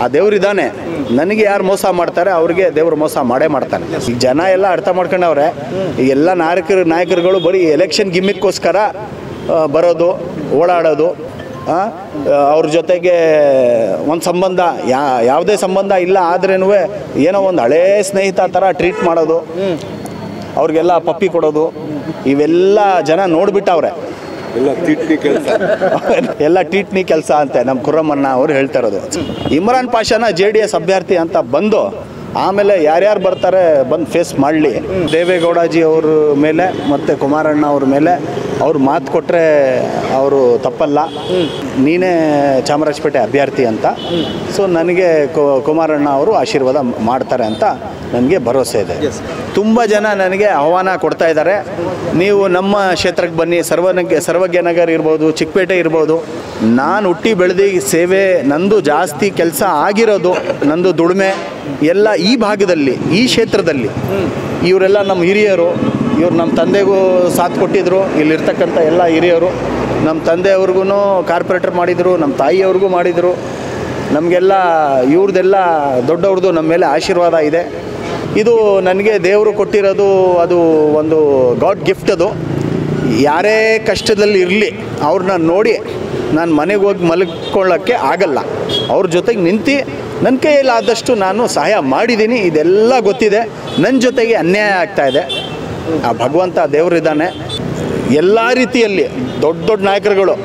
ಆ ದೇವ್ರಿದ್ದಾನೆ ನನಗೆ ಯಾರು ಮೋಸ ಮಾಡ್ತಾರೆ ಅವ್ರಿಗೆ ದೇವ್ರು ಮೋಸ ಮಾಡೇ ಮಾಡ್ತಾನೆ ಈಗ ಜನ ಎಲ್ಲ ಅರ್ಥ ಮಾಡ್ಕೊಂಡವ್ರೆ ಈ ಎಲ್ಲ ನಾಯಕರು ನಾಯಕರುಗಳು ಬರೀ ಎಲೆಕ್ಷನ್ ಗಿಮ್ಮಿಕ್ಕೋಸ್ಕರ ಆ, ಬರೋದು ಓಡಾಡೋದು ಆ, ಅವ್ರ ಜೊತೆಗೆ ಒಂದು ಸಂಬಂಧ ಯಾ ಯಾವುದೇ ಸಂಬಂಧ ಇಲ್ಲ ಆದ್ರೇನು ಏನೋ ಒಂದು ಹಳೇ ಸ್ನೇಹಿತ ಥರ ಟ್ರೀಟ್ ಮಾಡೋದು ಅವ್ರಿಗೆಲ್ಲ ಪಪ್ಪಿ ಕೊಡೋದು ಇವೆಲ್ಲ ಜನ ನೋಡ್ಬಿಟ್ಟವ್ರೆ ಎಲ್ಲ ತಿಟ್ಟಿ ಕೆಲಸ ಎಲ್ಲ ಟೀಟ್ನಿ ಕೆಲಸ ಅಂತೆ ನಮ್ಮ ಕುರ್ರಮ್ಮಣ್ಣ ಅವರು ಹೇಳ್ತಾ ಇರೋದು ಇಮ್ರಾನ್ ಪಾಷಾನ ಜೆ ಡಿ ಎಸ್ ಅಭ್ಯರ್ಥಿ ಅಂತ ಬಂದು ಆಮೇಲೆ ಯಾರ್ಯಾರು ಬರ್ತಾರೆ ಬಂದು ಫೇಸ್ ಮಾಡಲಿ ದೇವೇಗೌಡಾಜಿ ಅವ್ರ ಮೇಲೆ ಮತ್ತು ಕುಮಾರಣ್ಣ ಅವ್ರ ಮೇಲೆ ಅವ್ರು ಮಾತು ಕೊಟ್ಟರೆ ಅವರು ತಪ್ಪಲ್ಲ ನೀನೇ ಚಾಮರಾಜಪೇಟೆ ಅಭ್ಯರ್ಥಿ ಅಂತ ಸೊ ನನಗೆ ಕು- ಕುಮಾರಣ್ಣ ಅವರು ಆಶೀರ್ವಾದ ಮಾಡ್ತಾರೆ ಅಂತ ನನಗೆ ಭರವಸೆ ಇದೆ ತುಂಬ ಜನ ನನಗೆ ಆಹ್ವಾನ ಕೊಡ್ತಾ ಇದ್ದಾರೆ ನೀವು ನಮ್ಮ ಕ್ಷೇತ್ರಕ್ಕೆ ಬನ್ನಿ ಸರ್ವನಗೆ ಸರ್ವಜ್ಞನಗರ್ ಇರ್ಬೋದು ಚಿಕ್ಕಪೇಟೆ ಇರ್ಬೋದು ನಾನು ಹುಟ್ಟಿ ಬೆಳೆದು ಸೇವೆ ನಂದು ಜಾಸ್ತಿ ಕೆಲಸ ಆಗಿರೋದು ನಂದು ದುಡಿಮೆ ಎಲ್ಲ ಈ ಭಾಗದಲ್ಲಿ ಈ ಕ್ಷೇತ್ರದಲ್ಲಿ ಇವರೆಲ್ಲ ನಮ್ಮ ಹಿರಿಯರು ಇವ್ರು ನಮ್ಮ ತಂದೆಗೂ ಸಾಥ್ ಕೊಟ್ಟಿದ್ರು ಇಲ್ಲಿರ್ತಕ್ಕಂಥ ಎಲ್ಲ ಹಿರಿಯರು ನಮ್ಮ ತಂದೆಯವ್ರಿಗೂ ಕಾರ್ಪೊರೇಟರ್ ಮಾಡಿದರು ನಮ್ಮ ತಾಯಿಯವ್ರಿಗೂ ಮಾಡಿದರು ನಮಗೆಲ್ಲ ಇವ್ರದ್ದೆಲ್ಲ ದೊಡ್ಡವ್ರದ್ದು ನಮ್ಮ ಮೇಲೆ ಆಶೀರ್ವಾದ ಇದೆ ಇದು ನನಗೆ ದೇವರು ಕೊಟ್ಟಿರೋದು ಅದು ಒಂದು ಗಾಡ್ ಗಿಫ್ಟ್ ಅದು ಯಾರೇ ಕಷ್ಟದಲ್ಲಿ ಇರಲಿ ಅವ್ರನ್ನ ನೋಡಿ ನಾನು ಮನೆಗೆ ಹೋಗಿ ಮಲ್ಕೊಳ್ಳೋಕ್ಕೆ ಆಗಲ್ಲ ಅವ್ರ ಜೊತೆಗೆ ನಿಂತು ನನ್ನ ಕೈಯಲ್ಲಾದಷ್ಟು ನಾನು ಸಹಾಯ ಮಾಡಿದ್ದೀನಿ ಇದೆಲ್ಲ ಗೊತ್ತಿದೆ ನನ್ನ ಜೊತೆಗೆ ಅನ್ಯಾಯ ಆಗ್ತಾ ಇದೆ ಆ ಭಗವಂತ ದೇವರಿದ್ದಾನೆ ಎಲ್ಲ ರೀತಿಯಲ್ಲಿ ದೊಡ್ಡ ದೊಡ್ಡ ನಾಯಕರುಗಳು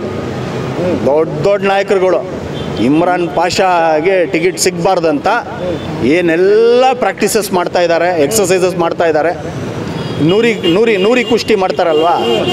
ದೊಡ್ಡ ದೊಡ್ಡ ನಾಯಕರುಗಳು ಇಮ್ರಾನ್ ಪಾಷಾಗೆ ಟಿಕೆಟ್ ಸಿಗಬಾರ್ದಂತ ಏನೆಲ್ಲ ಪ್ರಾಕ್ಟೀಸಸ್ ಮಾಡ್ತಾ ಇದ್ದಾರೆ ಎಕ್ಸಸೈಸಸ್ ಮಾಡ್ತಾ ಇದ್ದಾರೆ ನೂರಿ ನೂರಿ ನೂರಿ ಕುಷ್ಟಿ ಮಾಡ್ತಾರಲ್ವಾ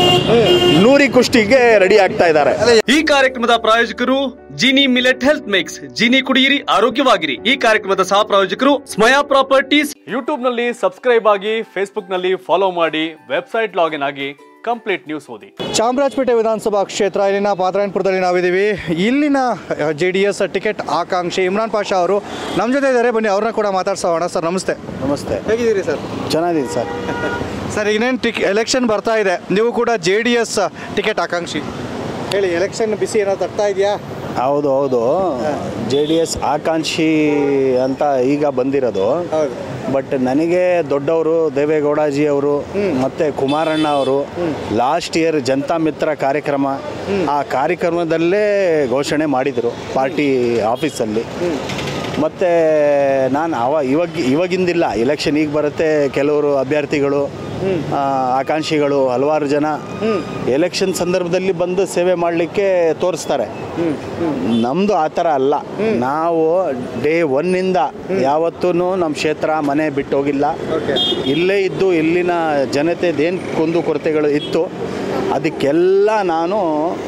ನೂರಿ ಕುಷ್ಟಿಗೆ ರೆಡಿ ಆಗ್ತಾ ಇದ್ದಾರೆ ಈ ಕಾರ್ಯಕ್ರಮದ ಪ್ರಾಯೋಜಕರು Jini millet health mix Jini ಕುಡಿಯಿರಿ ಆರೋಗ್ಯವಾಗಿರಿ ಈ ಕಾರ್ಯಕ್ರಮದ ಸಹ ಪ್ರಾಯೋಜಕರು ಸ್ಮಯಾ ಪ್ರಾಪರ್ಟೀಸ್ ಯೂಟ್ಯೂಬ್ ನಲ್ಲಿ ಸಬ್ಸ್ಕ್ರೈಬ್ ಆಗಿ ಫೇಸ್ಬುಕ್ ನಲ್ಲಿ ಫಾಲೋ ಮಾಡಿ ವೆಬ್ಸೈಟ್ ಲಾಗಿನ್ ಆಗಿ ಕಂಪ್ಲೀಟ್ ನ್ಯೂಸ್ ಓದಿ ಚಾಮರಾಜಪೇಟೆ ವಿಧಾನಸಭಾ ಕ್ಷೇತ್ರ ಇಲ್ಲಿನ ಪಾದರಾಯಣಪುರದಲ್ಲಿ ನಾವಿದ್ದೀವಿ ಇಲ್ಲಿನ ಜೆ ಡಿ ಎಸ್ ಟಿಕೆಟ್ ಆಕಾಂಕ್ಷಿ ಇಮ್ರಾನ್ ಪಾಷಾ ಅವರು ನಮ್ಮ ಜೊತೆ ಇದ್ದಾರೆ ಬನ್ನಿ ಅವ್ರನ್ನ ಕೂಡ ಮಾತಾಡ್ಸೋಣ ಸರ್ ನಮಸ್ತೆ ನಮಸ್ತೆ ಹೇಗಿದ್ದೀರಿ ಸರ್ ಚೆನ್ನಾಗಿದೆ ಸರ್ ಸರ್ ಇನ್ನೇನು ಟಿಕ್ ಎಲೆಕ್ಷನ್ ಬರ್ತಾ ಇದೆ ನೀವು ಕೂಡ ಜೆ ಡಿ ಎಸ್ ಟಿಕೆಟ್ ಆಕಾಂಕ್ಷಿ ಹೇಳಿ ಎಲೆಕ್ಷನ್ ಬಿಸಿ ಏನೋ ತಗ್ತಾ ಇದೆಯಾ ಹೌದು ಹೌದು ಜೆ ಡಿ ಎಸ್ ಆಕಾಂಕ್ಷಿ ಅಂತ ಈಗ ಬಂದಿರೋದು ಹೌದು ಬಟ್ ನನಗೆ ದೊಡ್ಡವರು ದೇವೇಗೌಡಾಜಿ ಅವರು ಮತ್ತು ಕುಮಾರಣ್ಣ ಅವರು ಲಾಸ್ಟ್ ಇಯರ್ ಜನತಾ ಮಿತ್ರ ಕಾರ್ಯಕ್ರಮ ಆ ಕಾರ್ಯಕ್ರಮದಲ್ಲೇ ಘೋಷಣೆ ಮಾಡಿದರು ಪಾರ್ಟಿ ಆಫೀಸಲ್ಲಿ ಮತ್ತು ನಾನು ಅವ ಇವಾಗ ಇವಾಗಿಂದಿಲ್ಲ ಎಲೆಕ್ಷನ್ ಈಗ ಬರುತ್ತೆ ಕೆಲವರು ಅಭ್ಯರ್ಥಿಗಳು ಆ, ಆಕಾಂಕ್ಷಿಗಳು ಹಲವಾರು ಜನ ಎಲೆಕ್ಷನ್ ಸಂದರ್ಭದಲ್ಲಿ ಬಂದು ಸೇವೆ ಮಾಡಲಿಕ್ಕೆ ತೋರಿಸ್ತಾರೆ ನಮ್ಮದು ಆ ಥರ ಅಲ್ಲ ನಾವು ಡೇ ಒನ್ನಿಂದ ಯಾವತ್ತೂ ನಮ್ಮ ಕ್ಷೇತ್ರ ಮನೆ ಬಿಟ್ಟು ಹೋಗಿಲ್ಲ ಇಲ್ಲೇ ಇದ್ದು ಇಲ್ಲಿನ ಜನತೆದೇನು ಕುಂದು ಕೊರತೆಗಳು ಇತ್ತು ಅದಕ್ಕೆಲ್ಲ ನಾನು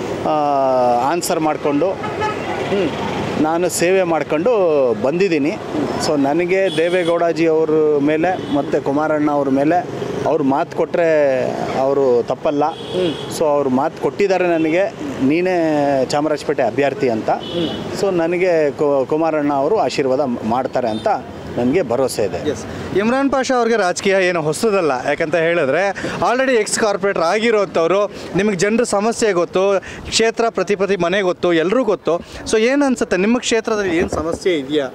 ಆನ್ಸರ್ ಮಾಡಿಕೊಂಡು ನಾನು ಸೇವೆ ಮಾಡ್ಕೊಂಡು ಬಂದಿದ್ದೀನಿ ಸೊ ನನಗೆ ದೇವೇಗೌಡಾಜಿ ಅವ್ರ ಮೇಲೆ ಮತ್ತು ಕುಮಾರಣ್ಣ ಅವ್ರ ಮೇಲೆ ಅವ್ರು ಮಾತು ಕೊಟ್ಟರೆ ಅವರು ತಪ್ಪಲ್ಲ ಸೊ ಅವ್ರು ಮಾತು ಕೊಟ್ಟಿದ್ದಾರೆ ನನಗೆ ನೀನೇ ಚಾಮರಾಜಪೇಟೆ ಅಭ್ಯರ್ಥಿ ಅಂತ ಸೊ ನನಗೆ ಕು- ಕುಮಾರಣ್ಣ ಅವರು ಆಶೀರ್ವಾದ ಮಾಡ್ತಾರೆ ಅಂತ ನನಗೆ ಭರವಸೆ ಇದೆ ಎಸ್ ಇಮ್ರಾನ್ ಪಾಷಾ ಅವ್ರಿಗೆ ರಾಜಕೀಯ ಏನು ಹೊಸದಲ್ಲ ಯಾಕಂತ ಹೇಳಿದ್ರೆ ಆಲ್ರೆಡಿ ಎಕ್ಸ್ ಕಾರ್ಪೊರೇಟರ್ ಆಗಿರೋಂಥವ್ರು ನಿಮಗೆ ಜನರ ಸಮಸ್ಯೆ ಗೊತ್ತು ಕ್ಷೇತ್ರ ಪ್ರತಿ ಪ್ರತಿ ಮನೆ ಗೊತ್ತು ಎಲ್ಲರೂ ಗೊತ್ತು ಸೊ ಏನು ಅನ್ಸುತ್ತೆ ನಿಮ್ಮ ಕ್ಷೇತ್ರದಲ್ಲಿ ಏನು ಸಮಸ್ಯೆ ಇದೆಯಾ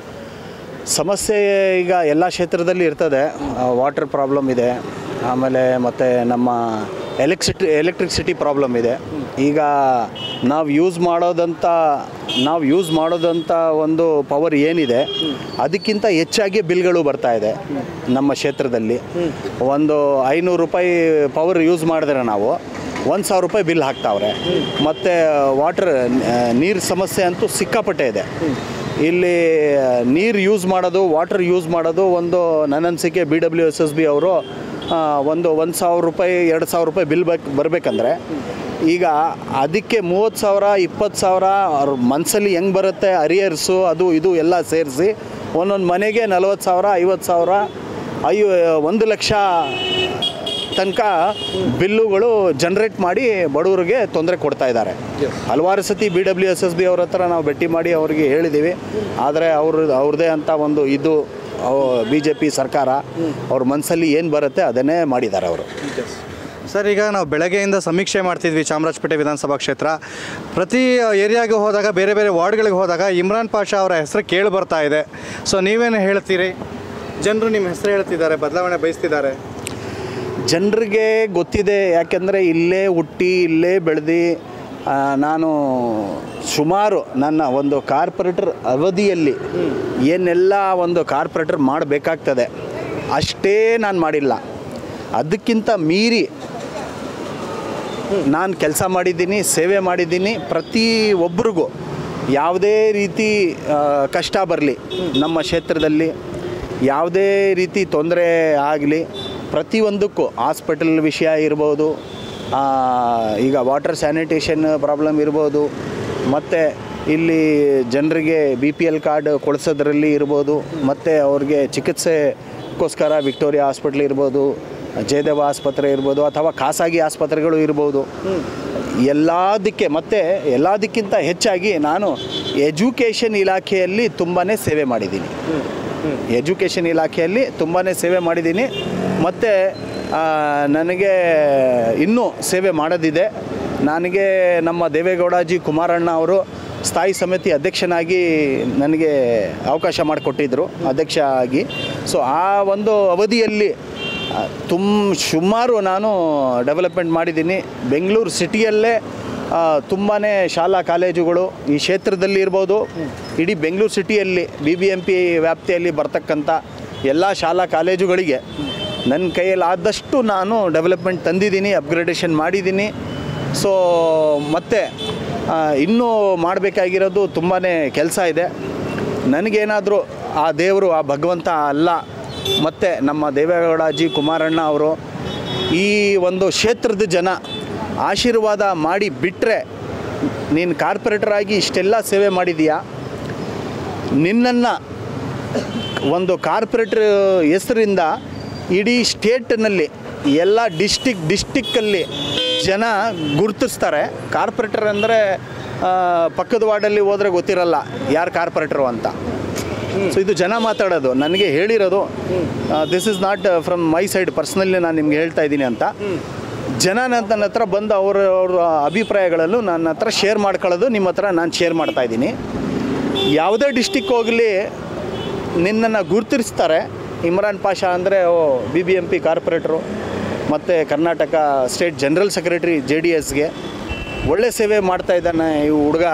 ಸಮಸ್ಯೆ ಈಗ ಎಲ್ಲ ಕ್ಷೇತ್ರದಲ್ಲಿ ಇರ್ತದೆ ವಾಟರ್ ಪ್ರಾಬ್ಲಮ್ ಇದೆ ಆಮೇಲೆ ಮತ್ತು ನಮ್ಮ ಎಲೆಕ್ಟ್ರಿಸಿಟಿ ಎಲೆಕ್ಟ್ರಿಸಿಟಿ ಪ್ರಾಬ್ಲಮ್ ಇದೆ ಈಗ ನಾವು ಯೂಸ್ ಮಾಡೋದಂಥ ನಾವು ಯೂಸ್ ಮಾಡೋದಂಥ ಒಂದು ಪವರ್ ಏನಿದೆ ಅದಕ್ಕಿಂತ ಹೆಚ್ಚಾಗಿ ಬಿಲ್ಗಳು ಬರ್ತಾ ಇದೆ ನಮ್ಮ ಕ್ಷೇತ್ರದಲ್ಲಿ ಒಂದು ಐನೂರು ರೂಪಾಯಿ ಪವರ್ ಯೂಸ್ ಮಾಡಿದ್ರೆ ನಾವು ಒಂದು ಸಾವಿರ ರೂಪಾಯಿ ಬಿಲ್ ಹಾಕ್ತಾವ್ರೆ ಮತ್ತು ವಾಟರ್ ನೀರು ಸಮಸ್ಯೆ ಅಂತೂ ಸಿಕ್ಕಾಪಟ್ಟೆ ಇದೆ ಇಲ್ಲಿ ನೀರು ಯೂಸ್ ಮಾಡೋದು ವಾಟರ್ ಯೂಸ್ ಮಾಡೋದು ಒಂದು ನನ್ನ ಅನಿಸಿಕೆ B W S S B ಅವರು ಒಂದು ಒಂದು ಸಾವಿರ ರೂಪಾಯಿ ಎರಡು ಸಾವಿರ ರೂಪಾಯಿ ಬಿಲ್ ಬೇಕು ಬರಬೇಕಂದ್ರೆ ಈಗ ಅದಕ್ಕೆ ಮೂವತ್ತು ಸಾವಿರ ಇಪ್ಪತ್ತು ಸಾವಿರ ಅವ್ರ ಮನಸ್ಸಲ್ಲಿ ಹೆಂಗೆ ಬರುತ್ತೆ ಅರಿಯರ್ಸು ಅದು ಇದು ಎಲ್ಲ ಸೇರಿಸಿ ಒಂದೊಂದು ಮನೆಗೆ ನಲ್ವತ್ತು ಸಾವಿರ ಐವತ್ತು ಸಾವಿರ ಐವ ಒಂದು ಲಕ್ಷ ತನಕ ಬಿಲ್ಲುಗಳು ಜನ್ರೇಟ್ ಮಾಡಿ ಬಡವರಿಗೆ ತೊಂದರೆ ಕೊಡ್ತಾ ಇದ್ದಾರೆ ಹಲವಾರು ಸತಿ B W S S B ಅವ್ರ ಹತ್ರ ನಾವು ಭೇಟಿ ಮಾಡಿ ಅವರಿಗೆ ಹೇಳಿದ್ದೀವಿ ಆದರೆ ಅವ್ರ ಅವ್ರದ್ದೇ ಅಂತ ಒಂದು ಇದು ಬಿ ಜೆ ಪಿ ಸರ್ಕಾರ ಅವ್ರ ಮನಸ್ಸಲ್ಲಿ ಏನು ಬರುತ್ತೆ ಅದನ್ನೇ ಮಾಡಿದ್ದಾರೆ ಅವರು ಸರ್ ಈಗ ನಾವು ಬೆಳಗ್ಗೆಯಿಂದ ಸಮೀಕ್ಷೆ ಮಾಡ್ತಿದ್ವಿ ಚಾಮರಾಜಪೇಟೆ ವಿಧಾನಸಭಾ ಕ್ಷೇತ್ರ ಪ್ರತಿ ಏರಿಯಾಗೆ ಹೋದಾಗ ಬೇರೆ ಬೇರೆ ವಾರ್ಡ್ಗಳಿಗೆ ಹೋದಾಗ ಇಮ್ರಾನ್ ಪಾಷಾ ಅವರ ಹೆಸರು ಕೇಳಿ ಬರ್ತಾ ಇದೆ ಸೊ ನೀವೇನು ಹೇಳ್ತೀರಿ ಜನರು ನಿಮ್ಮ ಹೆಸರು ಹೇಳ್ತಿದ್ದಾರೆ ಬದಲಾವಣೆ ಬಯಸ್ತಿದ್ದಾರೆ ಜನರಿಗೆ ಗೊತ್ತಿದೆ ಯಾಕೆಂದರೆ ಇಲ್ಲೇ ಹುಟ್ಟಿ ಇಲ್ಲೇ ಬೆಳೆದು ನಾನು ಸುಮಾರು ನನ್ನ ಒಂದು ಕಾರ್ಪೊರೇಟರ್ ಅವಧಿಯಲ್ಲಿ ಏನೆಲ್ಲ ಒಂದು ಕಾರ್ಪೊರೇಟರ್ ಮಾಡಬೇಕಾಗ್ತದೆ ಅಷ್ಟೇ ನಾನು ಮಾಡಿಲ್ಲ ಅದಕ್ಕಿಂತ ಮೀರಿ ನಾನು ಕೆಲಸ ಮಾಡಿದ್ದೀನಿ ಸೇವೆ ಮಾಡಿದ್ದೀನಿ ಪ್ರತಿ ಒಬ್ರಿಗೂ ಯಾವುದೇ ರೀತಿ ಆ, ಕಷ್ಟ ಬರಲಿ ನಮ್ಮ ಕ್ಷೇತ್ರದಲ್ಲಿ ಯಾವುದೇ ರೀತಿ ತೊಂದರೆ ಆಗಲಿ ಪ್ರತಿಯೊಂದಕ್ಕೂ ಹಾಸ್ಪಿಟಲ್ ವಿಷಯ ಇರ್ಬೋದು ಆ, ಈಗ ವಾಟರ್ ಸ್ಯಾನಿಟೇಷನ್ ಪ್ರಾಬ್ಲಮ್ ಇರ್ಬೋದು ಮತ್ತು ಇಲ್ಲಿ ಜನರಿಗೆ ಬಿ ಪಿ ಎಲ್ ಕಾರ್ಡ್ ಕೊಡಿಸೋದ್ರಲ್ಲಿ ಇರ್ಬೋದು ಮತ್ತು ಅವ್ರಿಗೆ ಚಿಕಿತ್ಸೆಗೋಸ್ಕರ ವಿಕ್ಟೋರಿಯಾ ಹಾಸ್ಪಿಟ್ಲ್ ಇರ್ಬೋದು ಜಯದೇವ ಆಸ್ಪತ್ರೆ ಇರ್ಬೋದು ಅಥವಾ ಖಾಸಗಿ ಆಸ್ಪತ್ರೆಗಳು ಇರ್ಬೋದು ಎಲ್ಲದಕ್ಕೆ ಮತ್ತು ಎಲ್ಲದಕ್ಕಿಂತ ಹೆಚ್ಚಾಗಿ ನಾನು ಎಜುಕೇಷನ್ ಇಲಾಖೆಯಲ್ಲಿ ತುಂಬಾ ಸೇವೆ ಮಾಡಿದ್ದೀನಿ ಎಜುಕೇಷನ್ ಇಲಾಖೆಯಲ್ಲಿ ತುಂಬಾ ಸೇವೆ ಮಾಡಿದ್ದೀನಿ ಮತ್ತು ನನಗೆ ಇನ್ನೂ ಸೇವೆ ಮಾಡೋದಿದೆ ನನಗೆ ನಮ್ಮ ದೇವೇಗೌಡಜಿ ಕುಮಾರಣ್ಣ ಅವರು ಸ್ಥಾಯಿ ಸಮಿತಿ ಅಧ್ಯಕ್ಷನಾಗಿ ನನಗೆ ಅವಕಾಶ ಮಾಡಿಕೊಟ್ಟಿದ್ದರು ಅಧ್ಯಕ್ಷ ಆಗಿ ಸೊ ಆ ಒಂದು ಅವಧಿಯಲ್ಲಿ ತುಂಬ ಸುಮಾರು ನಾನು ಡೆವಲಪ್ಮೆಂಟ್ ಮಾಡಿದ್ದೀನಿ ಬೆಂಗಳೂರು ಸಿಟಿಯಲ್ಲೇ ತುಂಬಾ ಶಾಲಾ ಕಾಲೇಜುಗಳು ಈ ಕ್ಷೇತ್ರದಲ್ಲಿ ಇರ್ಬೋದು ಇಡೀ ಬೆಂಗಳೂರು ಸಿಟಿಯಲ್ಲಿ ಬಿ ಬಿ ಎಂ ಪಿ ವ್ಯಾಪ್ತಿಯಲ್ಲಿ ಬರ್ತಕ್ಕಂಥ ಎಲ್ಲ ಶಾಲಾ ಕಾಲೇಜುಗಳಿಗೆ ನನ್ನ ಕೈಯಲ್ಲಿ ಆದಷ್ಟು ನಾನು ಡೆವಲಪ್ಮೆಂಟ್ ತಂದಿದ್ದೀನಿ ಅಪ್ಗ್ರೇಡೇಷನ್ ಮಾಡಿದ್ದೀನಿ ಸೊ ಮತ್ತು ಇನ್ನೂ ಮಾಡಬೇಕಾಗಿರೋದು ತುಂಬಾ ಕೆಲಸ ಇದೆ ನನಗೇನಾದರೂ ಆ ದೇವರು ಆ ಭಗವಂತ ಅಲ್ಲ ಮತ್ತು ನಮ್ಮ ದೇವೇಗೌಡಜಿ ಕುಮಾರಣ್ಣ ಅವರು ಈ ಒಂದು ಕ್ಷೇತ್ರದ ಜನ ಆಶೀರ್ವಾದ ಮಾಡಿ ಬಿಟ್ಟರೆ ನೀನು ಕಾರ್ಪೊರೇಟರ್ ಆಗಿ ಇಷ್ಟೆಲ್ಲ ಸೇವೆ ಮಾಡಿದೀಯಾ ನಿನ್ನನ್ನು ಒಂದು ಕಾರ್ಪೊರೇಟರ್ ಹೆಸರಿಂದ ಇಡೀ ಸ್ಟೇಟ್ನಲ್ಲಿ ಎಲ್ಲ ಡಿಸ್ಟಿಕ್ ಡಿಸ್ಟಿಕ್ಕಲ್ಲಿ ಜನ ಗುರುತಿಸ್ತಾರೆ ಕಾರ್ಪೊರೇಟರ್ ಅಂದರೆ ಪಕ್ಕದ ವಾರ್ಡಲ್ಲಿ ಹೋದರೆ ಗೊತ್ತಿರಲ್ಲ ಯಾರು ಕಾರ್ಪೊರೇಟರು ಅಂತ ಸೊ ಇದು ಜನ ಮಾತಾಡೋದು ನನಗೆ ಹೇಳಿರೋದು this is not from my side personally ನಾನು ನಿಮ್ಗೆ ಹೇಳ್ತಾ ಇದ್ದೀನಿ ಅಂತ ಜನ ನನ್ನ ಹತ್ರ ಬಂದು ಅವರ ಅವ್ರ ಅಭಿಪ್ರಾಯಗಳಲ್ಲೂ ನನ್ನ ಹತ್ರ ಶೇರ್ ಮಾಡ್ಕೊಳ್ಳೋದು ನಿಮ್ಮ ಹತ್ರ ನಾನು ಶೇರ್ ಮಾಡ್ತಾ ಇದ್ದೀನಿ ಯಾವುದೇ ಡಿಸ್ಟಿಕ್ ಹೋಗಲಿ ನಿನ್ನನ್ನು ಗುರುತಿಸ್ತಾರೆ ಇಮ್ರಾನ್ ಪಾಷಾ ಅಂದರೆ ಓ ಬಿ ಬಿ ಎಂ ಪಿ ಕಾರ್ಪೊರೇಟ್ರು ಮತ್ತು Karnataka state general secretary J D ಎಸ್ಗೆ ಒಳ್ಳೆ ಸೇವೆ ಮಾಡ್ತಾ ಇದ್ದಾನೆ ಈ ಹುಡುಗ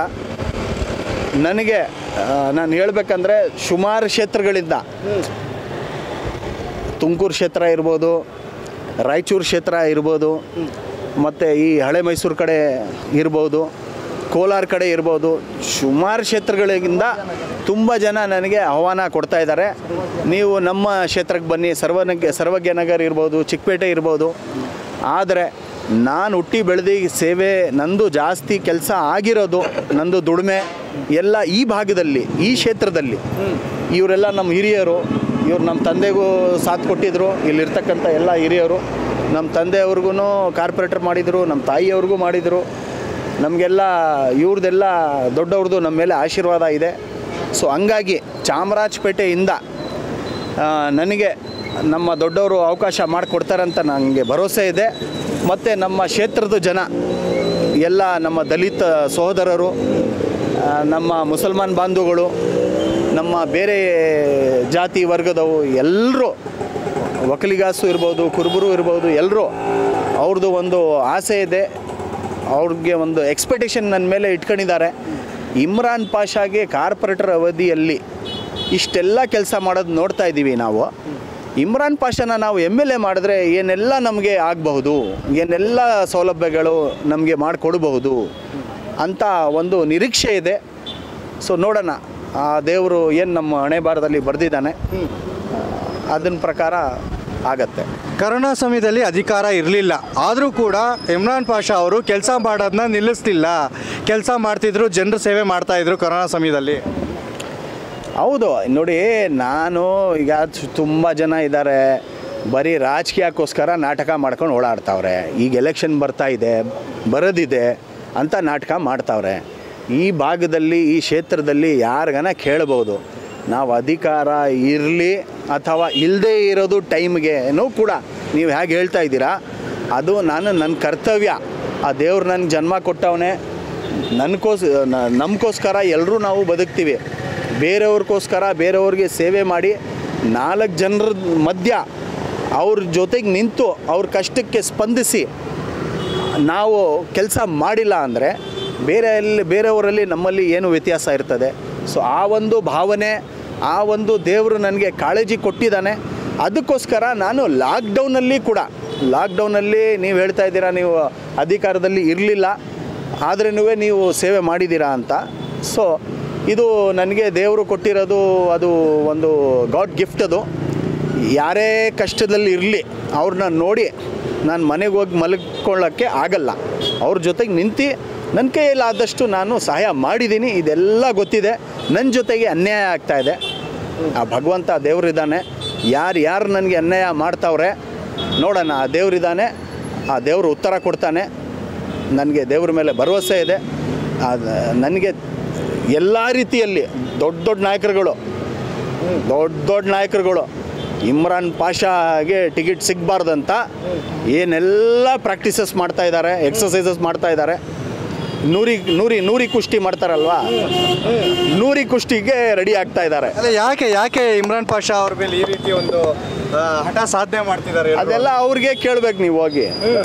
ನನಗೆ ನಾನು ಹೇಳಬೇಕಂದ್ರೆ ಸುಮಾರು ಕ್ಷೇತ್ರಗಳಿಂದ ತುಮಕೂರು ಕ್ಷೇತ್ರ ಇರ್ಬೋದು ರಾಯಚೂರು ಕ್ಷೇತ್ರ ಇರ್ಬೋದು ಮತ್ತು ಈ ಹಳೆ ಮೈಸೂರು ಕಡೆ ಇರ್ಬೋದು ಕೋಲಾರ ಕಡೆ ಇರ್ಬೋದು ಸುಮಾರು ಕ್ಷೇತ್ರಗಳಿಂದ ತುಂಬ ಜನ ನನಗೆ ಆಹ್ವಾನ ಕೊಡ್ತಾ ಇದ್ದಾರೆ ನೀವು ನಮ್ಮ ಕ್ಷೇತ್ರಕ್ಕೆ ಬನ್ನಿ ಸರ್ವನಗ್ ಸರ್ವಜ್ಞ ನಗರ್ ಇರ್ಬೋದು ಚಿಕ್ಕಪೇಟೆ ಇರ್ಬೋದು ಆದರೆ ನಾನು ಹುಟ್ಟಿ ಬೆಳೆದು ಸೇವೆ ನಂದು ಜಾಸ್ತಿ ಕೆಲಸ ಆಗಿರೋದು ನಂದು ದುಡಿಮೆ ಎಲ್ಲ ಈ ಭಾಗದಲ್ಲಿ ಈ ಕ್ಷೇತ್ರದಲ್ಲಿ ಇವರೆಲ್ಲ ನಮ್ಮ ಹಿರಿಯರು ಇವ್ರು ನಮ್ಮ ತಂದೆಗೂ ಸಾಥ್ ಕೊಟ್ಟಿದ್ದರು ಇಲ್ಲಿರ್ತಕ್ಕಂಥ ಎಲ್ಲ ಹಿರಿಯರು ನಮ್ಮ ತಂದೆಯವ್ರಿಗೂ ಕಾರ್ಪೊರೇಟರ್ ಮಾಡಿದರು ನಮ್ಮ ತಾಯಿಯವ್ರಿಗೂ ಮಾಡಿದರು ನಮಗೆಲ್ಲ ಇವ್ರದ್ದೆಲ್ಲ ದೊಡ್ಡವ್ರದ್ದು ನಮ್ಮ ಮೇಲೆ ಆಶೀರ್ವಾದ ಇದೆ ಸೊ ಹಂಗಾಗಿ ಚಾಮರಾಜಪೇಟೆಯಿಂದ ಆ, ನನಗೆ ನಮ್ಮ ದೊಡ್ಡವರು ಅವಕಾಶ ಮಾಡಿಕೊಡ್ತಾರಂತ ನನಗೆ ಭರವಸೆ ಇದೆ ಮತ್ತು ನಮ್ಮ ಕ್ಷೇತ್ರದ ಜನ ಎಲ್ಲ ನಮ್ಮ ದಲಿತ ಸಹೋದರರು ಆ, ನಮ್ಮ ಮುಸಲ್ಮಾನ್ ಬಾಂಧುಗಳು ನಮ್ಮ ಬೇರೆ ಜಾತಿ ವರ್ಗದವು ಎಲ್ಲರೂ ಒಕ್ಕಲಿಗಾಸು ಇರ್ಬೋದು ಕುರುಬರು ಇರ್ಬೋದು ಎಲ್ಲರೂ ಅವ್ರದ್ದು ಒಂದು ಆಸೆ ಇದೆ ಅವ್ರಿಗೆ ಒಂದು ಎಕ್ಸ್ಪೆಕ್ಟೇಷನ್ ನನ್ನ ಮೇಲೆ ಇಟ್ಕೊಂಡಿದ್ದಾರೆ ಇಮ್ರಾನ್ ಪಾಷಾಗೆ ಕಾರ್ಪೊರೇಟರ್ ಅವಧಿಯಲ್ಲಿ ಇಷ್ಟೆಲ್ಲ ಕೆಲಸ ಮಾಡೋದು ನೋಡ್ತಾ ಇದ್ದೀವಿ ನಾವು ಇಮ್ರಾನ್ ಪಾಷಾನ ನಾವು ಎಮ್ ಎಲ್ ಎ ಮಾಡಿದ್ರೆ ಏನೆಲ್ಲ ನಮಗೆ ಆಗಬಹುದು ಏನೆಲ್ಲ ಸೌಲಭ್ಯಗಳು ನಮಗೆ ಮಾಡಿಕೊಡಬಹುದು ಅಂತ ಒಂದು ನಿರೀಕ್ಷೆ ಇದೆ ಸೊ ನೋಡೋಣ ಆ ದೇವರು ಏನು ನಮ್ಮ ಹಣೆ ಬಾರದಲ್ಲಿ ಬರೆದಿದ್ದಾನೆ ಅದನ್ನ ಪ್ರಕಾರ ಆಗತ್ತೆ ಕರೋನಾ ಸಮಯದಲ್ಲಿ ಅಧಿಕಾರ ಇರಲಿಲ್ಲ ಆದರೂ ಕೂಡ ಇಮ್ರಾನ್ ಪಾಷಾ ಅವರು ಕೆಲಸ ಮಾಡೋದನ್ನ ನಿಲ್ಲಿಸ್ತಿಲ್ಲ ಕೆಲಸ ಮಾಡ್ತಿದ್ರು ಜನರ ಸೇವೆ ಮಾಡ್ತಾ ಇದ್ರು ಕರೋನಾ ಸಮಯದಲ್ಲಿ ಹೌದು ನೋಡಿ ನಾನು ಈಗ ತುಂಬ ಜನ ಇದ್ದಾರೆ ಬರೀ ರಾಜಕೀಯಕ್ಕೋಸ್ಕರ ನಾಟಕ ಮಾಡ್ಕೊಂಡು ಓಡಾಡ್ತಾವ್ರೆ ಈಗ ಎಲೆಕ್ಷನ್ ಬರ್ತಾ ಇದೆ ಬರೋದಿದೆ ಅಂತ ನಾಟಕ ಮಾಡ್ತಾವ್ರೆ ಈ ಭಾಗದಲ್ಲಿ ಈ ಕ್ಷೇತ್ರದಲ್ಲಿ ಯಾರಿಗನ ಕೇಳ್ಬೋದು ನಾವು ಅಧಿಕಾರ ಇರಲಿ ಅಥವಾ ಇಲ್ಲದೇ ಇರೋದು ಟೈಮ್ಗೆನೂ ಕೂಡ ನೀವು ಹೇಗೆ ಹೇಳ್ತಾ ಇದ್ದೀರಾ ಅದು ನಾನು ನನ್ನ ಕರ್ತವ್ಯ ಆ ದೇವ್ರು ನನಗೆ ಜನ್ಮ ಕೊಟ್ಟವನೇ ನನಗೋಸ್ ನಮಗೋಸ್ಕರ ಎಲ್ಲರೂ ನಾವು ಬದುಕ್ತೀವಿ ಬೇರೆಯವ್ರಿಗೋಸ್ಕರ ಬೇರೆಯವ್ರಿಗೆ ಸೇವೆ ಮಾಡಿ ನಾಲ್ಕು ಜನರ ಮಧ್ಯ ಅವ್ರ ಜೊತೆಗೆ ನಿಂತು ಅವ್ರ ಕಷ್ಟಕ್ಕೆ ಸ್ಪಂದಿಸಿ ನಾವು ಕೆಲಸ ಮಾಡಿಲ್ಲ ಅಂದರೆ ಬೇರೆ ಎಲ್ಲಿ ಬೇರೆಯವರಲ್ಲಿ ನಮ್ಮಲ್ಲಿ ಏನು ವ್ಯತ್ಯಾಸ ಇರ್ತದೆ ಸೊ ಆ ಒಂದು ಭಾವನೆ ಆ ಒಂದು ದೇವರು ನನಗೆ ಕಾಳಜಿ ಕೊಟ್ಟಿದ್ದಾನೆ ಅದಕ್ಕೋಸ್ಕರ ನಾನು ಲಾಕ್ಡೌನಲ್ಲಿ ಕೂಡ ಲಾಕ್ಡೌನಲ್ಲಿ ನೀವು ಹೇಳ್ತಾ ಇದ್ದೀರಾ ನೀವು ಅಧಿಕಾರದಲ್ಲಿ ಇರಲಿಲ್ಲ ಆದ್ರೂ ನೀವು ಸೇವೆ ಮಾಡಿದ್ದೀರಾ ಅಂತ ಸೊ ಇದು ನನಗೆ ದೇವರು ಕೊಟ್ಟಿರೋದು ಅದು ಒಂದು ಗಾಡ್ ಗಿಫ್ಟ್ ಅದು ಯಾರೇ ಕಷ್ಟದಲ್ಲಿ ಇರಲಿ ಅವ್ರನ್ನ ನೋಡಿ ನಾನು ಮನೆಗೆ ಹೋಗಿ ಮಲ್ಕೊಳ್ಳೋಕ್ಕೆ ಆಗಲ್ಲ ಅವ್ರ ಜೊತೆಗೆ ನಿಂತು ನನ್ನ ಕೈಯಲ್ಲಾದಷ್ಟು ನಾನು ಸಹಾಯ ಮಾಡಿದ್ದೀನಿ ಇದೆಲ್ಲ ಗೊತ್ತಿದೆ ನನ್ನ ಜೊತೆಗೆ ಅನ್ಯಾಯ ಆಗ್ತಾಯಿದೆ ಆ ಭಗವಂತ ದೇವರಿದ್ದಾನೆ ಯಾರು ಯಾರು ನನಗೆ ಅನ್ಯಾಯ ಮಾಡ್ತಾವ್ರೆ ನೋಡೋಣ ಆ ದೇವರಿದ್ದಾನೆ ಆ ದೇವರು ಉತ್ತರ ಕೊಡ್ತಾನೆ ನನಗೆ ದೇವ್ರ ಮೇಲೆ ಭರವಸೆ ಇದೆ ಅದು ನನಗೆ ಎಲ್ಲ ರೀತಿಯಲ್ಲಿ ದೊಡ್ಡ ದೊಡ್ಡ ನಾಯಕರುಗಳು ದೊಡ್ಡ ದೊಡ್ಡ ನಾಯಕರುಗಳು ಇಮ್ರಾನ್ ಪಾಷಾಗೆ ಟಿಕೆಟ್ ಸಿಗಬಾರ್ದಂತ ಏನೆಲ್ಲ ಪ್ರಾಕ್ಟೀಸಸ್ ಮಾಡ್ತಾ ಇದ್ದಾರೆ ಎಕ್ಸಸೈಸಸ್ ಮಾಡ್ತಾ ಇದ್ದಾರೆ ನೂರಿ ನೂರಿ ನೂರಿ ಕುಷ್ಟಿ ಮಾಡ್ತಾರಲ್ವಾ ನೂರಿ ಕುಷ್ಟಿಗೆ ರೆಡಿ ಆಗ್ತಾ ಇದ್ದಾರೆ ಅಲ್ಲ ಯಾಕೆ ಯಾಕೆ ಇಮ್ರಾನ್ ಪಾಷಾ ಅವ್ರ ಮೇಲೆ ಈ ರೀತಿ ಒಂದು ಆ, ಹಠ ಸಾಧನೆ ಮಾಡ್ತಿದ್ದಾರೆ ಎಲ್ರು? ಅದೆಲ್ಲ ಅವ್ರಿಗೆ ಕೇಳ್ಬೇಕು ನೀವು ಹೋಗಿ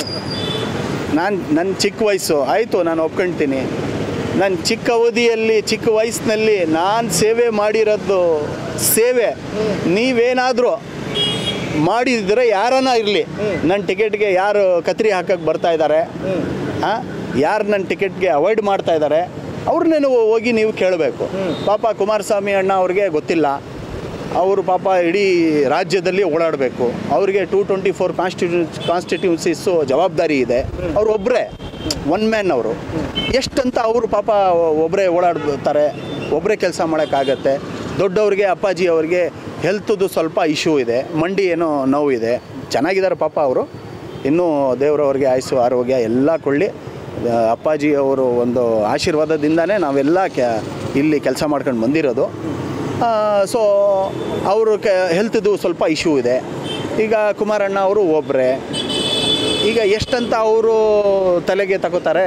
ನಾನು ನನ್ನ ಚಿಕ್ಕ ವಯಸ್ಸು ಆಯಿತು ನಾನು ಒಪ್ಕೊಳ್ತೀನಿ ನನ್ನ ಚಿಕ್ಕ ಅವಧಿಯಲ್ಲಿ ಚಿಕ್ಕ ವಯಸ್ಸಿನಲ್ಲಿ ನಾನು ಸೇವೆ ಮಾಡಿರೋದು ಸೇವೆ ನೀವೇನಾದರೂ ಮಾಡಿದರೆ ಯಾರನ್ನ ಇರಲಿ ನನ್ನ ಟಿಕೆಟ್ಗೆ ಯಾರು ಕತ್ರಿ ಹಾಕಕ್ಕೆ ಬರ್ತಾ ಇದ್ದಾರೆ ಹಾಂ ಯಾರು ನನ್ನ ಟಿಕೆಟ್ಗೆ ಅವಾಯ್ಡ್ ಮಾಡ್ತಾ ಇದ್ದಾರೆ ಅವ್ರನ್ನೇ ನೀವು ಹೋಗಿ ನೀವು ಕೇಳಬೇಕು ಪಾಪ ಕುಮಾರಸ್ವಾಮಿ ಅಣ್ಣ ಅವ್ರಿಗೆ ಗೊತ್ತಿಲ್ಲ ಅವರು ಪಾಪ ಇಡೀ ರಾಜ್ಯದಲ್ಲಿ ಓಡಾಡಬೇಕು ಅವರಿಗೆ ಟೂ ಟ್ವೆಂಟಿ ಫೋರ್ ಕಾನ್ಸ್ಟಿಟ್ಯೂ ಕಾನ್ಸ್ಟಿಟ್ಯೂನ್ಸೀಸು ಜವಾಬ್ದಾರಿ ಇದೆ ಅವ್ರು ಒಬ್ಬರೇ ಒನ್ ಮ್ಯಾನ್ ಅವರು ಎಷ್ಟಂತ ಅವರು ಪಾಪ ಒಬ್ಬರೇ ಓಡಾಡ್ತಾರೆ ಒಬ್ಬರೇ ಕೆಲಸ ಮಾಡೋಕ್ಕಾಗತ್ತೆ ದೊಡ್ಡವ್ರಿಗೆ ಅಪ್ಪಾಜಿ ಅವ್ರಿಗೆ ಹೆಲ್ತ್ದು ಸ್ವಲ್ಪ ಇಶ್ಯೂ ಇದೆ ಮಂಡಿ ಏನೋ ನೋವು ಇದೆ ಚೆನ್ನಾಗಿದ್ದಾರೆ ಪಾಪ ಅವರು ಇನ್ನೂ ದೇವರವ್ರಿಗೆ ಆಯುಸ್ಸು ಆರೋಗ್ಯ ಎಲ್ಲ ಕೊಳ್ಳಿ ಆ, ಅಪ್ಪಾಜಿ ಅವರು ಒಂದು ಆಶೀರ್ವಾದದಿಂದನೇ ನಾವೆಲ್ಲ ಕೆ ಇಲ್ಲಿ ಕೆಲಸ ಮಾಡ್ಕೊಂಡು ಬಂದಿರೋದು ಸೊ ಅವರು ಕೆ ಹೆಲ್ತ್ದು ಸ್ವಲ್ಪ ಇಶ್ಯೂ ಇದೆ ಈಗ ಕುಮಾರಣ್ಣ ಅವರು ಒಬ್ಬರೇ ಈಗ ಎಷ್ಟಂತ ಅವರು ತಲೆಗೆ ತಗೋತಾರೆ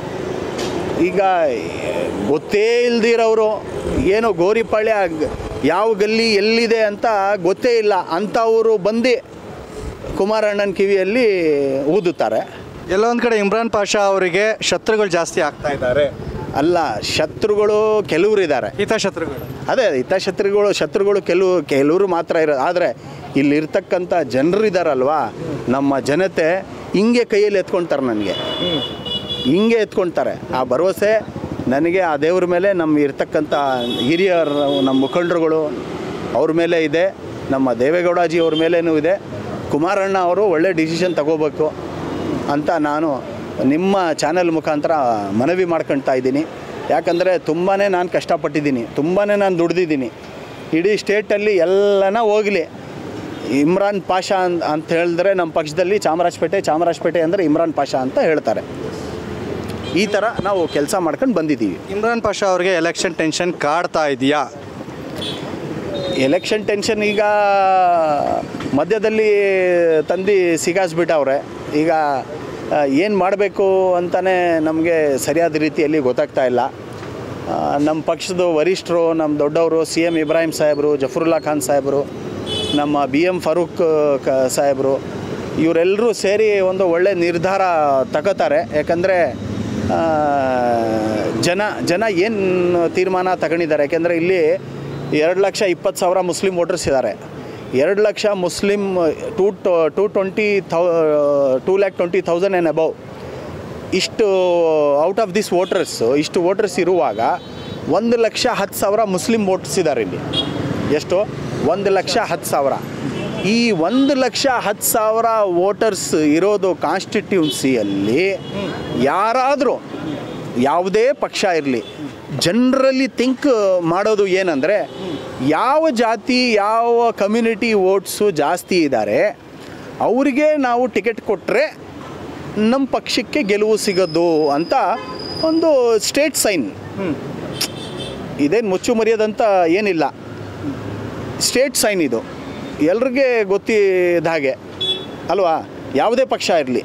ಈಗ ಗೊತ್ತೇ ಇಲ್ದಿರೋರು ಏನೋ ಗೋರಿಪಾಳ್ಯ ಗ- ಯಾವ ಗಲ್ಲಿ ಎಲ್ಲಿದೆ ಅಂತ ಗೊತ್ತೇ ಇಲ್ಲ ಅಂಥವರು ಬಂದು ಕುಮಾರಣ್ಣನ ಕಿವಿಯಲ್ಲಿ ಊದುತ್ತಾರೆ ಎಲ್ಲೋ ಒಂದ್ ಕಡೆ ಇಮ್ರಾನ್ ಪಾಷಾ ಅವರಿಗೆ ಶತ್ರುಗಳು ಜಾಸ್ತಿ ಆಗ್ತಾ ಇದ್ದಾರೆ ಅಲ್ಲ ಶತ್ರುಗಳು ಕೆಲವರು ಇದ್ದಾರೆ ಹಿತಶತ್ರುಗಳು ಅದೇ ಹಿತಶತ್ರುಗಳು ಶತ್ರುಗಳು ಕೆಲವು ಕೆಲವರು ಮಾತ್ರ ಇರೋ ಆದರೆ ಇಲ್ಲಿರ್ತಕ್ಕಂಥ ಜನರು ಇದ್ದಾರಲ್ವಾ ನಮ್ಮ ಜನತೆ ಹಿಂಗೆ ಕೈಯಲ್ಲಿ ಎತ್ಕೊಳ್ತಾರೆ ನನಗೆ ಹಿಂಗೆ ಎತ್ಕೊಳ್ತಾರೆ ಆ ಭರವಸೆ ನನಗೆ ಆ ದೇವ್ರ ಮೇಲೆ ನಮ್ಮ ಇರ್ತಕ್ಕಂಥ ಹಿರಿಯರು ನಮ್ಮ ಮುಖಂಡರುಗಳು ಅವ್ರ ಮೇಲೆ ಇದೆ ನಮ್ಮ ದೇವೇಗೌಡಾಜಿ ಅವ್ರ ಮೇಲೇನೂ ಇದೆ ಕುಮಾರಣ್ಣ ಅವರು ಒಳ್ಳೆ ಡಿಸಿಷನ್ ತಗೋಬೇಕು ಅಂತ ನಾನು ನಿಮ್ಮ ಚಾನೆಲ್ ಮುಖಾಂತರ ಮನವಿ ಮಾಡ್ಕೊಳ್ತಾ ಇದ್ದೀನಿ ಯಾಕಂದರೆ ತುಂಬಾ ನಾನು ಕಷ್ಟಪಟ್ಟಿದ್ದೀನಿ ತುಂಬಾ ನಾನು ದುಡ್ದಿದ್ದೀನಿ ಇಡೀ ಸ್ಟೇಟಲ್ಲಿ ಎಲ್ಲನ ಹೋಗಲಿ ಇಮ್ರಾನ್ ಪಾಷಾ ಅಂತ ಅಂತ ಹೇಳಿದ್ರೆ ನಮ್ಮ ಪಕ್ಷದಲ್ಲಿ ಚಾಮರಾಜಪೇಟೆ ಚಾಮರಾಜಪೇಟೆ ಅಂದರೆ ಇಮ್ರಾನ್ ಪಾಷಾ ಅಂತ ಹೇಳ್ತಾರೆ ಈ ಥರ ನಾವು ಕೆಲಸ ಮಾಡ್ಕೊಂಡು ಬಂದಿದ್ದೀವಿ ಇಮ್ರಾನ್ ಪಾಷಾ ಅವ್ರಿಗೆ ಎಲೆಕ್ಷನ್ ಟೆನ್ಷನ್ ಕಾಡ್ತಾ ಇದೆಯಾ ಎಲೆಕ್ಷನ್ ಟೆನ್ಷನ್ ಈಗ ಮಧ್ಯದಲ್ಲಿ ತಂದು ಸಿಗಾಸ್ಬಿಟ್ಟವ್ರೆ ಈಗ ಏನು ಮಾಡಬೇಕು ಅಂತಲೇ ನಮಗೆ ಸರಿಯಾದ ರೀತಿಯಲ್ಲಿ ಗೊತ್ತಾಗ್ತಾ ಇಲ್ಲ ಆ, ನಮ್ಮ ಪಕ್ಷದ ವರಿಷ್ಠರು ನಮ್ಮ ದೊಡ್ಡವರು ಸಿ ಎಮ್ ಇಬ್ರಾಹಿಂ ಸಾಹೇಬರು ಜಫರುಲ್ಲಾ ಖಾನ್ ಸಾಹೇಬರು ನಮ್ಮ ಬಿ ಎಮ್ ಫರೂಕ್ ಕ ಸಾಹೇಬರು ಇವರೆಲ್ಲರೂ ಸೇರಿ ಒಂದು ಒಳ್ಳೆ ನಿರ್ಧಾರ ತಗೋತಾರೆ ಯಾಕಂದರೆ ಜನ ಜನ ಏನು ತೀರ್ಮಾನ ತಗೊಂಡಿದ್ದಾರೆ ಯಾಕೆಂದರೆ ಇಲ್ಲಿ ಎರಡು ಲಕ್ಷ ಇಪ್ಪತ್ತು ಸಾವಿರ ಮುಸ್ಲಿಂ ವೋಟರ್ಸ್ ಇದ್ದಾರೆ ಎರಡು ಲಕ್ಷ ಮುಸ್ಲಿಂ ಟೂ ಟೂ ಟ್ವೆಂಟಿ ಥೌ two lakh twenty thousand and above ಇಷ್ಟು ಔಟ್ ಆಫ್ ದಿಸ್ ವೋಟರ್ಸ್ ಇಷ್ಟು ವೋಟರ್ಸ್ ಇರುವಾಗ ಒಂದು ಲಕ್ಷ ಹತ್ತು ಸಾವಿರ ಮುಸ್ಲಿಂ ವೋಟರ್ಸ್ ಇದ್ದಾರೆ ಇಲ್ಲಿ ಎಷ್ಟು ಒಂದು ಲಕ್ಷ ಹತ್ತು ಸಾವಿರ ಈ ಒಂದು ಲಕ್ಷ ಹತ್ತು ಸಾವಿರ ವೋಟರ್ಸ್ ಇರೋದು ಕಾನ್ಸ್ಟಿಟ್ಯೂನ್ಸಿಯಲ್ಲಿ ಯಾರಾದರೂ ಯಾವುದೇ ಪಕ್ಷ ಇರಲಿ ಜನರಲಿ ಥಿಂಕ್ ಮಾಡೋದು ಏನಂದರೆ ಯಾವ ಜಾತಿ ಯಾವ ಕಮ್ಯುನಿಟಿ ವೋಟ್ಸು ಜಾಸ್ತಿ ಇದ್ದಾರೆ ಅವರಿಗೆ ನಾವು ಟಿಕೆಟ್ ಕೊಟ್ಟರೆ ನಮ್ಮ ಪಕ್ಷಕ್ಕೆ ಗೆಲುವು ಸಿಗೋದು ಅಂತ ಒಂದು ಸ್ಟೇಟ್ ಸೈನ್ ಇದೇನು ಮುಚ್ಚು ಮರೆಯೋದಂತ ಏನಿಲ್ಲ ಸ್ಟೇಟ್ ಸೈನ್ ಇದು ಎಲ್ರಿಗೆ ಗೊತ್ತಿದ್ದ ಹಾಗೆ ಅಲ್ವಾ ಯಾವುದೇ ಪಕ್ಷ ಇರಲಿ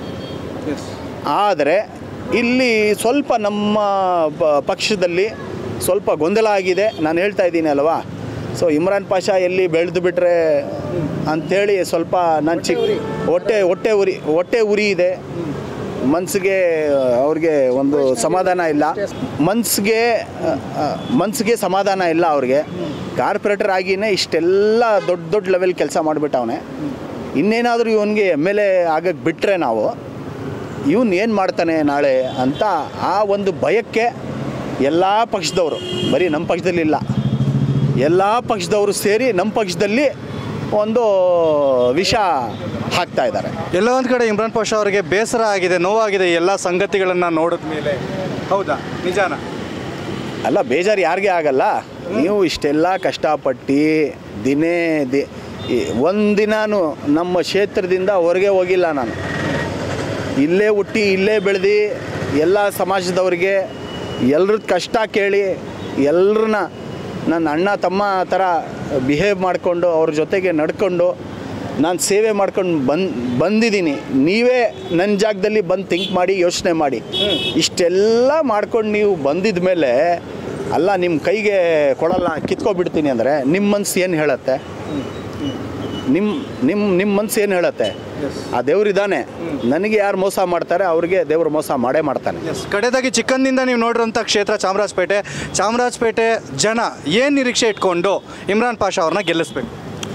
ಆದರೆ ಇಲ್ಲಿ ಸ್ವಲ್ಪ ನಮ್ಮ ಪ- ಪಕ್ಷದಲ್ಲಿ ಸ್ವಲ್ಪ ಗೊಂದಲ ಆಗಿದೆ ನಾನು ಹೇಳ್ತಾ ಇದ್ದೀನಿ ಅಲ್ವಾ ಸೊ ಇಮ್ರಾನ್ ಪಾಷಾ ಎಲ್ಲಿ ಬೆಳೆದು ಬಿಟ್ರೆ ಅಂಥೇಳಿ ಸ್ವಲ್ಪ ನಾನು ಚಿಕ್ಕ ಹೊಟ್ಟೆ ಹೊಟ್ಟೆ ಉರಿ ಹೊಟ್ಟೆ ಉರಿ ಇದೆ ಮನಸ್ಸಿಗೆ ಅವ್ರಿಗೆ ಒಂದು ಸಮಾಧಾನ ಇಲ್ಲ ಮನಸ್ಸಿಗೆ ಮನಸ್ಸಿಗೆ ಸಮಾಧಾನ ಇಲ್ಲ ಅವ್ರಿಗೆ ಕಾರ್ಪೊರೇಟರ್ ಆಗಿನೇ ಇಷ್ಟೆಲ್ಲ ದೊಡ್ಡ ದೊಡ್ಡ ಲೆವೆಲ್ ಕೆಲಸ ಮಾಡಿಬಿಟ್ಟವನೆ ಇನ್ನೇನಾದರೂ ಇವನಿಗೆ ಎಮ್ ಎಲ್ ಎ ಆಗಕ್ಕೆ ಬಿಟ್ಟರೆ ನಾವು ಇವನು ಏನು ಮಾಡ್ತಾನೆ ನಾಳೆ ಅಂತ ಆ ಒಂದು ಭಯಕ್ಕೆ ಎಲ್ಲ ಪಕ್ಷದವರು ಬರೀ ನಮ್ಮ ಪಕ್ಷದಲ್ಲಿ ಇಲ್ಲ ಎಲ್ಲ ಪಕ್ಷದವರು ಸೇರಿ ನಮ್ಮ ಪಕ್ಷದಲ್ಲಿ ಒಂದು ವಿಷ ಹಾಕ್ತಾ ಇದ್ದಾರೆ ಎಲ್ಲ ಒಂದು ಕಡೆ ಇಮ್ರಾನ್ ಪಾಷಾ ಅವರಿಗೆ ಬೇಸರ ಆಗಿದೆ ನೋವಾಗಿದೆ ಈ ಎಲ್ಲ ಸಂಗತಿಗಳನ್ನು ನೋಡಿದ ಮೇಲೆ ಹೌದಾ ನಿಜಾನ ಅಲ್ಲ ಬೇಜಾರು ಯಾರಿಗೆ ಆಗಲ್ಲ ನೀವು ಇಷ್ಟೆಲ್ಲ ಕಷ್ಟಪಟ್ಟು ದಿನೇ ದಿ ಈ ಒಂದಿನಾನು ನಮ್ಮ ಕ್ಷೇತ್ರದಿಂದ ಹೊರಗೆ ಹೋಗಿಲ್ಲ ನಾನು ಇಲ್ಲೇ ಹುಟ್ಟಿ ಇಲ್ಲೇ ಬೆಳೆದು ಎಲ್ಲ ಸಮಾಜದವ್ರಿಗೆ ಎಲ್ರದ್ದು ಕಷ್ಟ ಕೇಳಿ ಎಲ್ಲರನ್ನ ನನ್ನ ಅಣ್ಣ ತಮ್ಮ ಥರ ಬಿಹೇವ್ ಮಾಡಿಕೊಂಡು ಅವ್ರ ಜೊತೆಗೆ ನಡ್ಕೊಂಡು ನಾನು ಸೇವೆ ಮಾಡ್ಕೊಂಡು ಬಂದು ಬಂದಿದ್ದೀನಿ ನೀವೇ ನನ್ನ ಜಾಗದಲ್ಲಿ ಬಂದು ಥಿಂಕ್ ಮಾಡಿ ಯೋಚನೆ ಮಾಡಿ ಇಷ್ಟೆಲ್ಲ ಮಾಡ್ಕೊಂಡು ನೀವು ಬಂದಿದ ಮೇಲೆ ಅಲ್ಲ ನಿಮ್ಮ ಕೈಗೆ ಕೊಡಲ್ಲ ಕಿತ್ಕೊಬಿಡ್ತೀನಿ ಅಂದರೆ ನಿಮ್ಮ ಮನ್ಸು ಏನು ಹೇಳತ್ತೆ ನಿಮ್ಮ ನಿಮ್ಮ ನಿಮ್ಮ ಮನ್ಸು ಏನು ಹೇಳತ್ತೆ ಆ ದೇವ್ರಿದ್ದಾನೆ ನನಗೆ ಯಾರು ಮೋಸ ಮಾಡ್ತಾರೆ ಅವ್ರಿಗೆ ದೇವ್ರು ಮೋಸ ಮಾಡೇ ಮಾಡ್ತಾನೆ ಕಡೆದಾಗಿ ಚಿಕ್ಕಂದಿಂದ ನೀವು ನೋಡಿರೋಂಥ ಕ್ಷೇತ್ರ ಚಾಮರಾಜಪೇಟೆ ಚಾಮರಾಜಪೇಟೆ ಜನ ಏನು ನಿರೀಕ್ಷೆ ಇಟ್ಕೊಂಡು ಇಮ್ರಾನ್ ಪಾಷಾ ಅವ್ರನ್ನ ಗೆಲ್ಲಿಸ್ಬೇಕು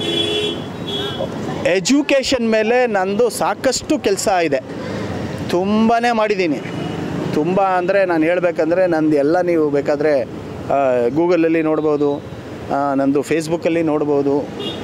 ಎಜುಕೇಷನ್ ಮೇಲೆ ನಂದು ಸಾಕಷ್ಟು ಕೆಲಸ ಇದೆ ತುಂಬಾ ಮಾಡಿದ್ದೀನಿ ತುಂಬ ಅಂದರೆ ನಾನು ಹೇಳಬೇಕಂದ್ರೆ ನಂದು ಎಲ್ಲ ನೀವು ಬೇಕಾದರೆ ಗೂಗಲಲ್ಲಿ ನೋಡ್ಬೋದು ಆ, ನಂದು ಫೇಸ್ಬುಕ್ಕಲ್ಲಿ ನೋಡ್ಬೋದು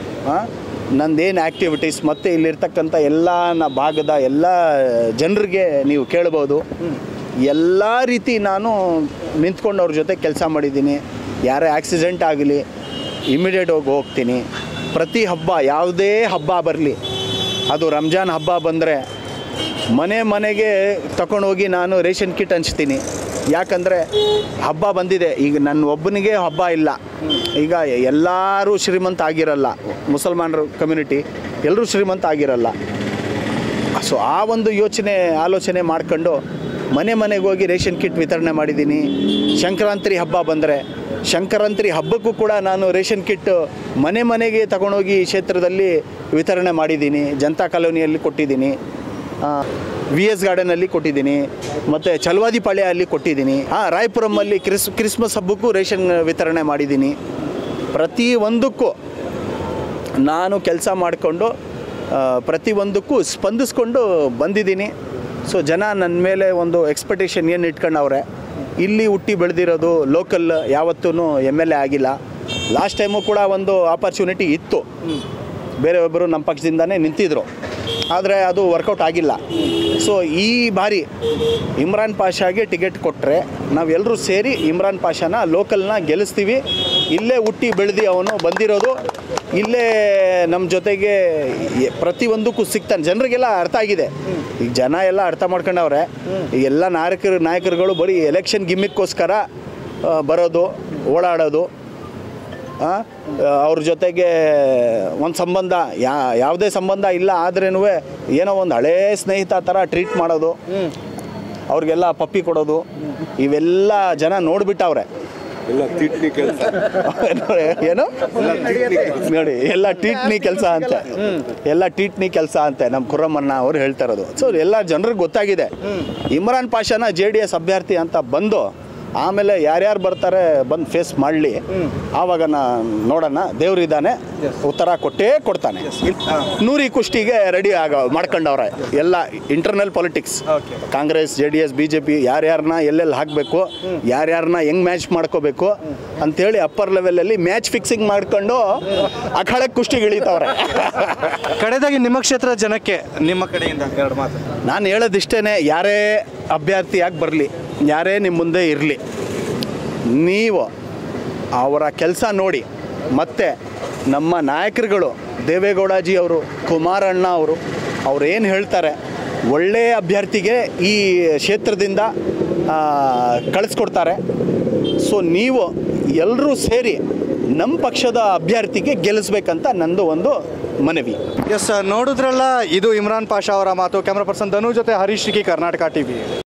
ನಂದೇನು ಆ್ಯಕ್ಟಿವಿಟೀಸ್ ಮತ್ತು ಇಲ್ಲಿರ್ತಕ್ಕಂಥ ಎಲ್ಲ ನ ಭಾಗದ ಎಲ್ಲ ಜನರಿಗೆ ನೀವು ಕೇಳ್ಬೋದು ಎಲ್ಲ ರೀತಿ ನಾನು ನಿಂತ್ಕೊಂಡು ಅವ್ರ ಜೊತೆ ಕೆಲಸ ಮಾಡಿದ್ದೀನಿ ಯಾರೇ ಆಕ್ಸಿಡೆಂಟ್ ಆಗಲಿ ಇಮಿಡಿಯೇಟ್ ಹೋಗಿ ಹೋಗ್ತೀನಿ ಪ್ರತಿ ಹಬ್ಬ ಯಾವುದೇ ಹಬ್ಬ ಬರಲಿ ಅದು ರಂಜಾನ್ ಹಬ್ಬ ಬಂದರೆ ಮನೆ ಮನೆಗೆ ತಗೊಂಡೋಗಿ ನಾನು ರೇಷನ್ ಕಿಟ್ ಹಂಚ್ತೀನಿ ಯಾಕಂದರೆ ಹಬ್ಬ ಬಂದಿದೆ ಈಗ ನನ್ನ ಒಬ್ಬನಿಗೆ ಹಬ್ಬ ಇಲ್ಲ ಈಗ ಎಲ್ಲರೂ ಶ್ರೀಮಂತ ಆಗಿರಲ್ಲ ಮುಸಲ್ಮಾನರು ಕಮ್ಯುನಿಟಿ ಎಲ್ಲರೂ ಶ್ರೀಮಂತ ಆಗಿರಲ್ಲ ಸೊ ಆ ಒಂದು ಯೋಚನೆ ಆಲೋಚನೆ ಮಾಡ್ಕೊಂಡು ಮನೆ ಮನೆಗೆ ಹೋಗಿ ರೇಷನ್ ಕಿಟ್ ವಿತರಣೆ ಮಾಡಿದ್ದೀನಿ ಸಂಕ್ರಾಂತಿ ಹಬ್ಬ ಬಂದರೆ ಸಂಕ್ರಾಂತಿ ಹಬ್ಬಕ್ಕೂ ಕೂಡ ನಾನು ರೇಷನ್ ಕಿಟ್ ಮನೆ ಮನೆಗೆ ತಗೊಂಡೋಗಿ ಈ ಕ್ಷೇತ್ರದಲ್ಲಿ ವಿತರಣೆ ಮಾಡಿದ್ದೀನಿ ಜನತಾ ಕಾಲೋನಿಯಲ್ಲಿ ಕೊಟ್ಟಿದ್ದೀನಿ ವಿ ಎಸ್ ಗಾರ್ಡನಲ್ಲಿ ಕೊಟ್ಟಿದ್ದೀನಿ ಮತ್ತು ಚಲವಾದಿ ಪಾಳ್ಯಲ್ಲಿ ಕೊಟ್ಟಿದ್ದೀನಿ ಹಾಂ ರಾಯಪುರಮಲ್ಲಿ ಕ್ರಿಸ್ ಕ್ರಿಸ್ಮಸ್ ಹಬ್ಬಕ್ಕೂ ರೇಷನ್ ವಿತರಣೆ ಮಾಡಿದ್ದೀನಿ ಪ್ರತಿ ಒಂದಕ್ಕೂ ನಾನು ಕೆಲಸ ಮಾಡಿಕೊಂಡು ಪ್ರತಿಯೊಂದಕ್ಕೂ ಸ್ಪಂದಿಸ್ಕೊಂಡು ಬಂದಿದ್ದೀನಿ ಸೊ ಜನ ನನ್ನ ಮೇಲೆ ಒಂದು ಎಕ್ಸ್ಪೆಕ್ಟೇಷನ್ ಏನು ಇಟ್ಕೊಂಡವ್ರೆ ಇಲ್ಲಿ ಹುಟ್ಟಿ ಬೆಳೆದಿರೋದು ಲೋಕಲ್ ಯಾವತ್ತೂ ಎಮ್ ಎಲ್ ಎ ಆಗಿಲ್ಲ ಲಾಸ್ಟ್ ಟೈಮು ಕೂಡ ಒಂದು ಆಪರ್ಚುನಿಟಿ ಇತ್ತು ಬೇರೆ ಒಬ್ಬರು ನಮ್ಮ ಪಕ್ಷದಿಂದನೇ ನಿಂತಿದ್ರು ಆದರೆ ಅದು ವರ್ಕೌಟ್ ಆಗಿಲ್ಲ ಸೊ ಈ ಬಾರಿ ಇಮ್ರಾನ್ ಪಾಷಾಗೆ ಟಿಕೆಟ್ ಕೊಟ್ಟರೆ ನಾವೆಲ್ಲರೂ ಸೇರಿ ಇಮ್ರಾನ್ ಪಾಷಾನ ಲೋಕಲ್ನ ಗೆಲ್ಲಿಸ್ತೀವಿ ಇಲ್ಲೇ ಹುಟ್ಟಿ ಬೆಳೆದು ಅವನು ಬಂದಿರೋದು ಇಲ್ಲೇ ನಮ್ಮ ಜೊತೆಗೆ ಎ- ಪ್ರತಿಯೊಂದಕ್ಕೂ ಸಿಗ್ತಾನೆ ಜನರಿಗೆಲ್ಲ ಅರ್ಥ ಆಗಿದೆ ಈಗ ಜನ ಎಲ್ಲ ಅರ್ಥ ಮಾಡ್ಕೊಂಡವ್ರೆ ಈಗ ಎಲ್ಲ ನಾಯಕರು ನಾಯಕರುಗಳು ಬರೀ ಎಲೆಕ್ಷನ್ ಗಿಮ್ಮಿಕ್ಕೋಸ್ಕರ ಆ, ಬರೋದು ಓಡಾಡೋದು ಆ, ಅವ್ರ ಜೊತೆಗೆ ಒಂದು ಸಂಬಂಧ ಯಾ ಯಾವುದೇ ಸಂಬಂಧ ಇಲ್ಲ ಆದ್ರೇನು ಏನೋ ಒಂದು ಹಳೇ ಸ್ನೇಹಿತ ಥರ ಟ್ರೀಟ್ ಮಾಡೋದು ಅವ್ರಿಗೆಲ್ಲ ಪಪ್ಪಿ ಕೊಡೋದು ಇವೆಲ್ಲ ಜನ ನೋಡ್ಬಿಟ್ಟವ್ರೆ ಎಲ್ಲ ತಿಟ್ನಿ ಕೆಲಸ ಏನು ನೋಡಿ ಎಲ್ಲ ಟೀಟ್ನಿ ಕೆಲಸ ಅಂತೆ ಎಲ್ಲ ಟೀಟ್ನಿ ಕೆಲಸ ಅಂತೆ ನಮ್ಮ ಕುರ್ರಮ್ಮಣ್ಣ ಅವರು ಹೇಳ್ತಾ ಇರೋದು ಸೊ ಎಲ್ಲ ಜನರಿಗೆ ಗೊತ್ತಾಗಿದೆ ಇಮ್ರಾನ್ ಪಾಷಾನ ಜೆ ಡಿ ಎಸ್ ಅಭ್ಯರ್ಥಿ ಅಂತ ಬಂದು ಆಮೇಲೆ ಯಾರ್ಯಾರು ಬರ್ತಾರೆ ಬಂದು ಫೇಸ್ ಮಾಡಲಿ ಆವಾಗ ನಾ ನೋಡೋಣ ದೇವ್ರಿದ್ದಾನೆ ಉತ್ತರ ಕೊಟ್ಟೇ ಕೊಡ್ತಾನೆ ನೂರಿ ಕುಷ್ಟಿಗೆ ರೆಡಿ ಆಗ ಮಾಡ್ಕೊಂಡವ್ರೆ ಎಲ್ಲ internal politics Okay. Congress J D S B J P ಯಾರ್ಯಾರನ್ನ ಎಲ್ಲೆಲ್ಲಿ ಹಾಕಬೇಕು ಯಾರ್ಯಾರನ್ನ ಹೆಂಗ್ ಮ್ಯಾಚ್ ಮಾಡ್ಕೋಬೇಕು ಅಂತೇಳಿ ಅಪ್ಪರ್ ಲೆವೆಲಲ್ಲಿ ಮ್ಯಾಚ್ ಫಿಕ್ಸಿಂಗ್ ಮಾಡ್ಕೊಂಡು ಅಖಾಡಕ್ಕೆ ಕುಷ್ಟಿಗೆ ಇಳಿತವ್ರೆ ಕಡೆದಾಗಿ ನಿಮ್ಮ ಕ್ಷೇತ್ರದ ಜನಕ್ಕೆ ನಿಮ್ಮ ಕಡೆಯಿಂದ ಎರಡು ಮಾತು ನಾನು ಹೇಳೋದಿಷ್ಟೇ ಯಾರೇ ಅಭ್ಯರ್ಥಿಯಾಗಿ ಬರಲಿ ಯಾರೇ ನಿಮ್ಮ ಮುಂದೆ ಇರಲಿ ನೀವು ಅವರ ಕೆಲಸ ನೋಡಿ ಮತ್ತು ನಮ್ಮ ನಾಯಕರುಗಳು ದೇವೇಗೌಡಜಿ ಅವರು ಕುಮಾರಣ್ಣ ಅವರು ಅವ್ರು ಏನು ಹೇಳ್ತಾರೆ ಒಳ್ಳೆಯ ಅಭ್ಯರ್ಥಿಗೆ ಈ ಕ್ಷೇತ್ರದಿಂದ ಆ, ಕಳಿಸ್ಕೊಡ್ತಾರೆ ಸೊ ನೀವು ಎಲ್ಲರೂ ಸೇರಿ ನಮ್ಮ ಪಕ್ಷದ ಅಭ್ಯರ್ಥಿಗೆ ಗೆಲ್ಲಿಸ್ಬೇಕಂತ ನಂದು ಒಂದು ಮನವಿ ಎಸ್ ನೋಡಿದ್ರಲ್ಲ ಇದು ಇಮ್ರಾನ್ ಪಾಷಾ ಅವರ ಮಾತು ಕ್ಯಾಮ್ರಾ ಪರ್ಸನ್ ಧನು ಜೊತೆ ಹರೀಶ್ ಕರ್ನಾಟಕ ಟಿವಿ